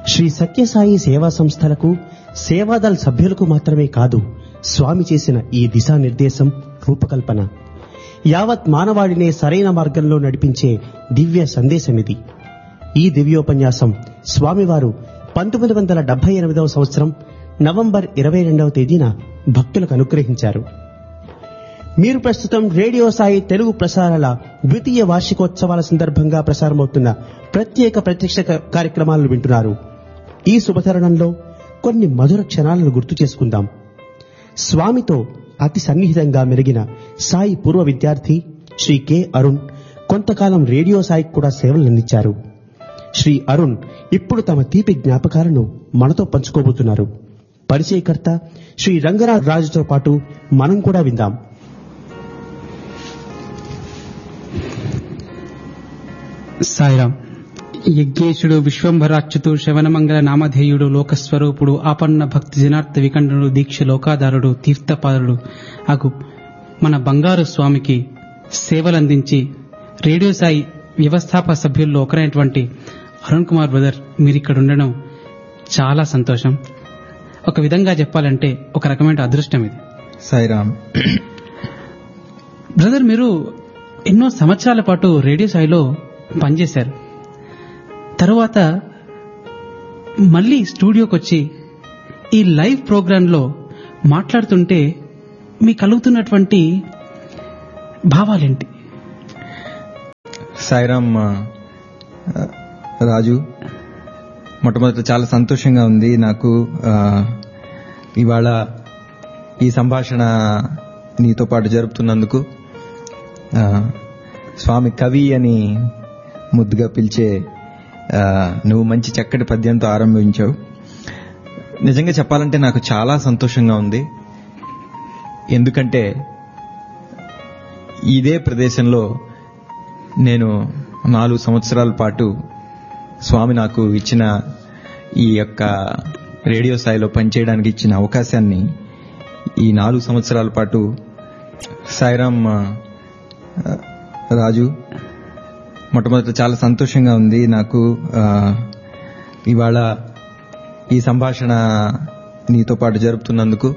శ్రీ సత్యసాయి సేవా సంస్థలకు సేవాదల్ సభ్యులకు మాత్రమే కాదు స్వామి చేసిన ఈ దిశానిర్దేశం రూపకల్పన యావత్ మానవాడినే సరైన మార్గంలో నడిపించే దివ్య సందేశమిది ఈ దివ్యోపన్యాసం స్వామివారు పంతొమ్మిది వందల డెబ్బై ఎనిమిదవ సంవత్సరం నవంబర్ ఇరవై రెండవ తేదీన భక్తులకు అనుగ్రహించారు మీరు ప్రస్తుతం రేడియో సాయి తెలుగు ప్రసారాల ద్వితీయ వార్షికోత్సవాల సందర్భంగా ప్రసారమవుతున్న ప్రత్యేక ప్రత్యక్ష క- కార్యక్రమాలను వింటున్నారు ఈ శుభతరుణంలో కొన్ని మధుర క్షణాలను గుర్తు చేసుకుందాం స్వామితో అతి సన్నిహితంగా మెలిగిన సాయి పూర్వ విద్యార్థి శ్రీ కె అరుణ్ కొంతకాలం రేడియో సాయికి కూడా సేవలందించారు శ్రీ అరుణ్ ఇప్పుడు తమ తీపి జ్ఞాపకాలను మనతో పంచుకోబోతున్నారు పరిచయకర్త శ్రీ రంగరాజ్ రాజుతో పాటు మనం కూడా విందాం సాయిరాం యజ్ఞేశుడు విశ్వంభరాచ్యుతు శవనమంగళ నామధేయుడు లోకస్వరూపుడు ఆపన్న భక్తి జనార్థ వికంఠుడు దీక్ష లోకాధారుడు తీర్థపాదుడు అగు మన బంగారు స్వామికి సేవలందించి రేడియో సాయి వ్యవస్థాపక సభ్యుల్లో ఒకరైనటువంటి అరుణ్ కుమార్ బ్రదర్ మీరు ఇక్కడ ఉండడం చాలా సంతోషం ఒక విధంగా చెప్పాలంటే ఒక రకమైన అదృష్టం ఇది సాయిరామ్ బ్రదర్ మీరు ఎన్నో సంవత్సరాల పాటు రేడియో సాయిలో పనిచేశారు తరువాత మళ్ళీ స్టూడియోకి వచ్చి ఈ లైవ్ ప్రోగ్రాంలో మాట్లాడుతుంటే మీకు కలుగుతున్నటువంటి భావాలేంటి సాయిరామ్ ఆ, రాజు మొట్టమొదట చాలా సంతోషంగా ఉంది నాకు ఆ, ఇవాళ ఈ సంభాషణ నీతో పాటు జరుపుతున్నందుకు ఆ, స్వామి కవి అని ముద్దుగా పిలిచే ఆ, నువ్వు మంచి చక్కటి పద్యంతో ఆరంభించావు నిజంగా చెప్పాలంటే నాకు చాలా సంతోషంగా ఉంది ఎందుకంటే ఇదే ప్రదేశంలో నేను నాలుగు సంవత్సరాల పాటు స్వామి నాకు ఇచ్చిన ఈ యొక్క రేడియో స్థాయిలో పనిచేయడానికి ఇచ్చిన అవకాశాన్ని ఈ నాలుగు సంవత్సరాల పాటు సాయిరామ్ ఆ, రాజు మొట్టమొదట చాలా సంతోషంగా ఉంది నాకు ఆ, ఇవాళ ఈ సంభాషణ నీతో పాటు జరుపుతున్నందుకు